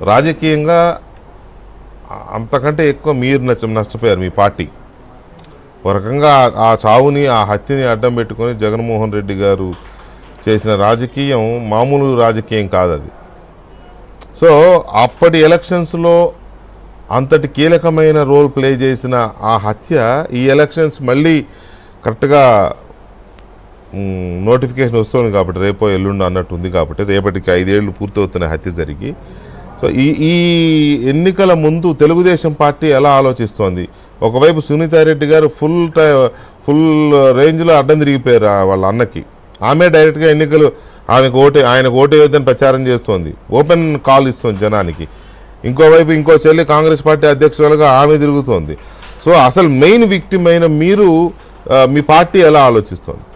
రాజకీయంగా అంతకంటే ఎక్కువ మీరు నచ్చ నష్టపోయారు మీ పార్టీ ఒక రకంగా ఆ- ఆ చావుని ఆ హత్యని అడ్డం పెట్టుకొని జగన్మోహన్ రెడ్డి గారు చేసిన రాజకీయం మామూలు రాజకీయం కాదు అది సో అప్పటి ఎలక్షన్స్లో అంతటి కీలకమైన రోల్ ప్లే చేసిన ఆ హత్య ఈ ఎలక్షన్స్ మళ్ళీ కరెక్ట్గా నోటిఫికేషన్ వస్తుంది కాబట్టి రేపో ఎల్లుండో అన్నట్టు ఉంది కాబట్టి రేపటికి ఐదేళ్లు పూర్తవుతున్న హత్య జరిగి సో ఈ ఈ ఎన్నికల ముందు తెలుగుదేశం పార్టీ ఎలా ఆలోచిస్తోంది ఒకవైపు సునీతారెడ్డి గారు ఫుల్ టై ఫుల్ రేంజ్లో అడ్డం తిరిగిపోయారు ఆ వాళ్ళ అన్నకి ఆమె డైరెక్ట్గా ఎన్నికలు ఆమెకు ఓటే ఆయనకు ఓటు వేయొద్దని ప్రచారం చేస్తోంది ఓపెన్ కాల్ ఇస్తుంది జనానికి ఇంకోవైపు ఇంకో చెల్లి కాంగ్రెస్ పార్టీ అధ్యక్షురాలుగా ఆమె తిరుగుతోంది సో అసలు మెయిన్ విక్టిమ్ అయిన మీరు ఆ, మీ పార్టీ ఎలా ఆలోచిస్తోంది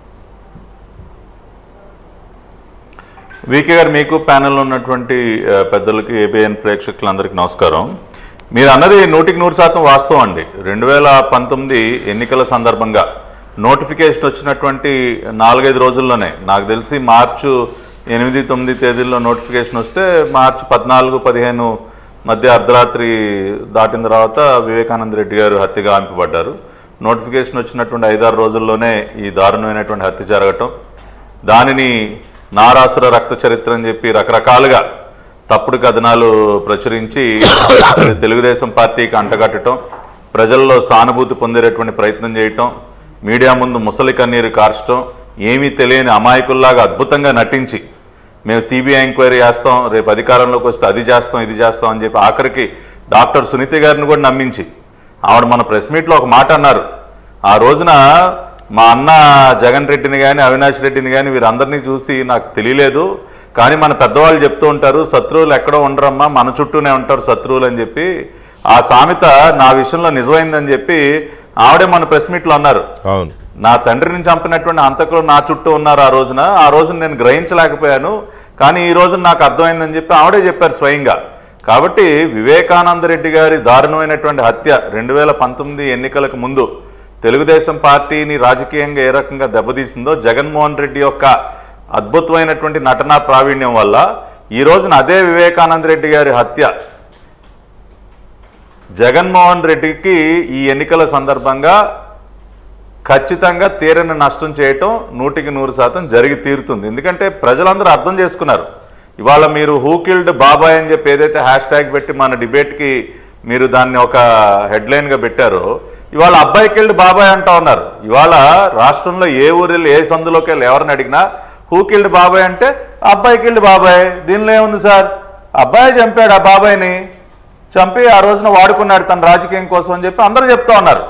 వికే గారు మీకు ప్యానెల్లో ఉన్నటువంటి ఆ, పెద్దలకి ఏబిఎన్ ప్రేక్షకులందరికీ నమస్కారం మీరు అన్నది నూటికి నూరు శాతం వాస్తవం అండి రెండు వేల పంతొమ్మిది ఎన్నికల సందర్భంగా నోటిఫికేషన్ వచ్చినటువంటి నాలుగైదు రోజుల్లోనే నాకు తెలిసి మార్చు ఎనిమిది తొమ్మిది తేదీల్లో నోటిఫికేషన్ వస్తే మార్చి పద్నాలుగు పదిహేను మధ్య అర్ధరాత్రి దాటిన తర్వాత వివేకానంద రెడ్డి గారు హత్యగా ఆంపబడ్డారు నోటిఫికేషన్ వచ్చినటువంటి ఐదారు రోజుల్లోనే ఈ దారుణమైనటువంటి హత్య జరగటం దానిని నారాసుర రక్త చరిత్ర అని చెప్పి రకరకాలుగా తప్పుడు కథనాలు ప్రచురించి తెలుగుదేశం పార్టీకి అంటగట్టడం ప్రజల్లో సానుభూతి పొందేటటువంటి ప్రయత్నం చేయటం మీడియా ముందు ముసలి కన్నీరు కార్చడం ఏమీ తెలియని అమాయకుల్లాగా అద్భుతంగా నటించి మేము సిబిఐ ఎంక్వైరీ చేస్తాం రేపు అధికారంలోకి వస్తే అది చేస్తాం ఇది చేస్తాం అని చెప్పి ఆఖరికి డాక్టర్ సునీత గారిని కూడా నమ్మించి ఆవిడ మన ప్రెస్ మీట్లో ఒక మాట అన్నారు ఆ రోజున మా అన్న జగన్ రెడ్డిని కానీ అవినాష్ రెడ్డిని కానీ వీరందరినీ చూసి నాకు తెలియలేదు కానీ మన పెద్దవాళ్ళు చెప్తూ ఉంటారు శత్రువులు ఎక్కడో ఉండరమ్మా మన చుట్టూనే ఉంటారు శత్రువులు అని చెప్పి ఆ సామెత నా విషయంలో నిజమైందని చెప్పి ఆవిడే మన ప్రెస్ మీట్లో అన్నారు అవును నా తండ్రిని చంపినటువంటి అంతకులు నా చుట్టూ ఉన్నారు ఆ రోజున ఆ రోజున నేను గ్రహించలేకపోయాను కానీ ఈ రోజున నాకు అర్థమైందని చెప్పి ఆవిడే చెప్పారు స్వయంగా కాబట్టి వివేకానంద రెడ్డి గారి దారుణమైనటువంటి హత్య రెండు వేల పంతొమ్మిది ఎన్నికలకు ముందు తెలుగుదేశం పార్టీని రాజకీయంగా ఏ రకంగా దెబ్బతీసిందో జగన్మోహన్ రెడ్డి యొక్క అద్భుతమైనటువంటి నటనా ప్రావీణ్యం వల్ల ఈ రోజున అదే వివేకానంద రెడ్డి గారి హత్య జగన్మోహన్ రెడ్డికి ఈ ఎన్నికల సందర్భంగా ఖచ్చితంగా తీరని నష్టం చేయటం నూటికి నూరు శాతం జరిగి తీరుతుంది ఎందుకంటే ప్రజలందరూ అర్థం చేసుకున్నారు ఇవాళ మీరు హూ కిల్డ్ బాబాయ్ అని చెప్పి ఏదైతే హ్యాష్ ట్యాగ్ పెట్టి మన డిబేట్కి మీరు దాన్ని ఒక హెడ్లైన్గా పెట్టారో ఇవాళ అబ్బాయి కిల్డ్ బాబాయ్ అంటా ఉన్నారు ఇవాళ రాష్ట్రంలో ఏ ఊరిలో ఏ సందులోకి వెళ్ళి ఎవరిని అడిగినా హూ కిల్డ్ బాబాయ్ అంటే అబ్బాయి కిల్డ్ బాబాయ్ దీనిలో ఏముంది సార్ అబ్బాయి చంపాడు ఆ బాబాయ్ని చంపి ఆ రోజున వాడుకున్నాడు తన రాజకీయం కోసం అని చెప్పి అందరూ చెప్తా ఉన్నారు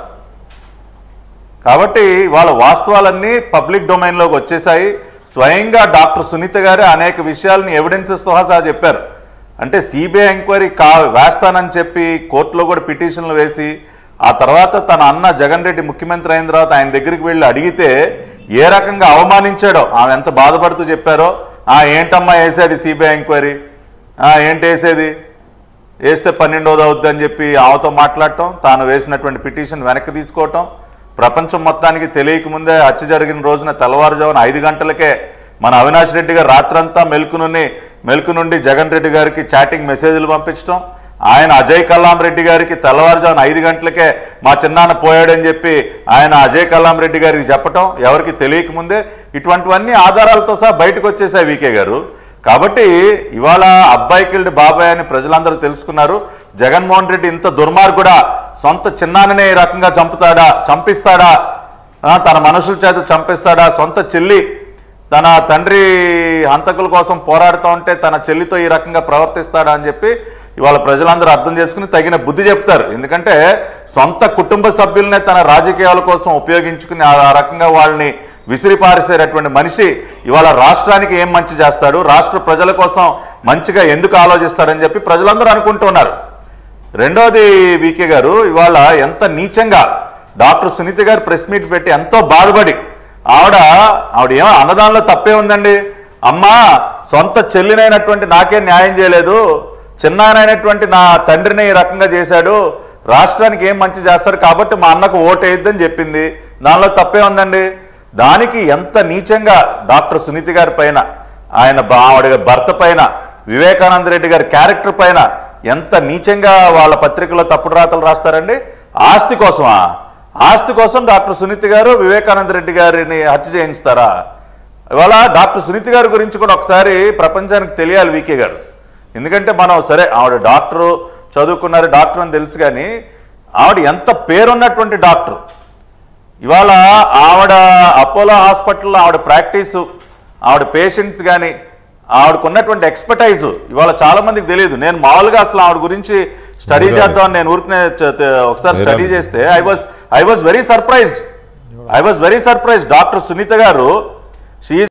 కాబట్టి వాళ్ళ వాస్తవాలన్నీ పబ్లిక్ డొమైన్లోకి వచ్చేసాయి స్వయంగా డాక్టర్ సునీత గారే అనేక విషయాలని ఎవిడెన్సెస్తో సహా చెప్పారు అంటే సిబిఐ ఎంక్వైరీ కా వేస్తానని చెప్పి కోర్టులో కూడా పిటిషన్లు వేసి ఆ తర్వాత తన అన్న జగన్ రెడ్డి ముఖ్యమంత్రి అయిన తర్వాత ఆయన దగ్గరికి వెళ్ళి అడిగితే ఏ రకంగా అవమానించాడో ఆమె ఎంత బాధపడుతూ చెప్పారో ఆ ఏంటమ్మా వేసేది సిబిఐ ఎంక్వైరీ ఆ ఏంటి వేసేది వేస్తే పన్నెండోది అవుద్ది అని చెప్పి ఆమెతో మాట్లాడటం తాను వేసినటువంటి పిటిషన్ వెనక్కి తీసుకోవటం ప్రపంచం మొత్తానికి తెలియక ముందే హత్య జరిగిన రోజున తెల్లవారుజామున ఐదు గంటలకే మన అవినాష్ రెడ్డి గారు రాత్రంతా మెలకు నుండి మెలకు నుండి జగన్ రెడ్డి గారికి చాటింగ్ మెసేజ్లు పంపించడం ఆయన అజయ్ కల్లాం రెడ్డి గారికి తెల్లవారుజామున ఐదు గంటలకే మా చిన్నాన్న పోయాడని చెప్పి ఆయన అజయ్ కల్లాం రెడ్డి గారికి చెప్పటం ఎవరికి తెలియక ముందే ఇటువంటివన్నీ ఆధారాలతో సహా బయటకు వచ్చేసాయి వీకే గారు కాబట్టి ఇవాళ అబ్బాయి కిల్డ్ బాబాయ్ అని ప్రజలందరూ తెలుసుకున్నారు జగన్మోహన్ రెడ్డి ఇంత దుర్మార్గుడా సొంత చిన్నాన్ననే ఈ రకంగా చంపుతాడా చంపిస్తాడా ఆ, తన మనుషుల చేత చంపిస్తాడా సొంత చెల్లి తన తండ్రి హంతకుల కోసం పోరాడుతూ ఉంటే తన చెల్లితో ఈ రకంగా ప్రవర్తిస్తాడా అని చెప్పి ఇవాళ ప్రజలందరూ అర్థం చేసుకుని తగిన బుద్ధి చెప్తారు ఎందుకంటే సొంత కుటుంబ సభ్యులనే తన రాజకీయాల కోసం ఉపయోగించుకుని ఆ ఆ రకంగా వాళ్ళని విసిరిపారేసేటటువంటి మనిషి ఇవాళ రాష్ట్రానికి ఏం మంచి చేస్తాడు రాష్ట్ర ప్రజల కోసం మంచిగా ఎందుకు ఆలోచిస్తాడని చెప్పి ప్రజలందరూ అనుకుంటున్నారు రెండోది వికే గారు ఇవాళ ఎంత నీచంగా డాక్టర్ సునీత గారు ప్రెస్ మీట్ పెట్టి ఎంతో బాధపడి ఆవిడ ఆవిడ ఏమో అన్నదానంలో తప్పే ఉందండి అమ్మా సొంత చెల్లినైనటువంటి నాకే న్యాయం చేయలేదు చిన్నాయనైనటువంటి నా తండ్రిని ఈ రకంగా చేశాడు రాష్ట్రానికి ఏం మంచి చేస్తాడు కాబట్టి మా అన్నకు ఓటేయద్దని చెప్పింది దానిలో తప్పే ఉందండి దానికి ఎంత నీచంగా డాక్టర్ సునీత గారి పైన ఆయన బా- ఆవిడ భర్త పైన వివేకానంద రెడ్డి గారి క్యారెక్టర్ పైన ఎంత నీచంగా వాళ్ళ పత్రికలో తప్పుడు రాతలు రాస్తారండి ఆస్తి కోసమా ఆస్తి కోసం డాక్టర్ సునీత గారు వివేకానంద రెడ్డి గారిని హత్య చేయిస్తారా ఇవాళ డాక్టర్ సునీత గారి గురించి కూడా ఒకసారి ప్రపంచానికి తెలియాలి వీకే గారు ఎందుకంటే మనం సరే ఆవిడ డాక్టరు చదువుకున్నారు డాక్టర్ అని తెలుసు కానీ ఆవిడ ఎంత పేరున్నటువంటి డాక్టర్ ఇవాళ ఆవిడ అపోలో హాస్పిటల్లో ఆవిడ ప్రాక్టీసు ఆవిడ పేషెంట్స్ కానీ ఆవిడకు ఉన్నటువంటి ఎక్స్పర్టైజ్ ఇవాళ చాలా మందికి తెలియదు నేను మామూలుగా అసలు ఆవిడ గురించి స్టడీ చూడాలి. చేద్దామని నేను ఊరికనే చ- త- ఒకసారి స్టడీ చూడాలి. చేస్తే I was I was very surprised I was very surprised doctor Sunitha garu she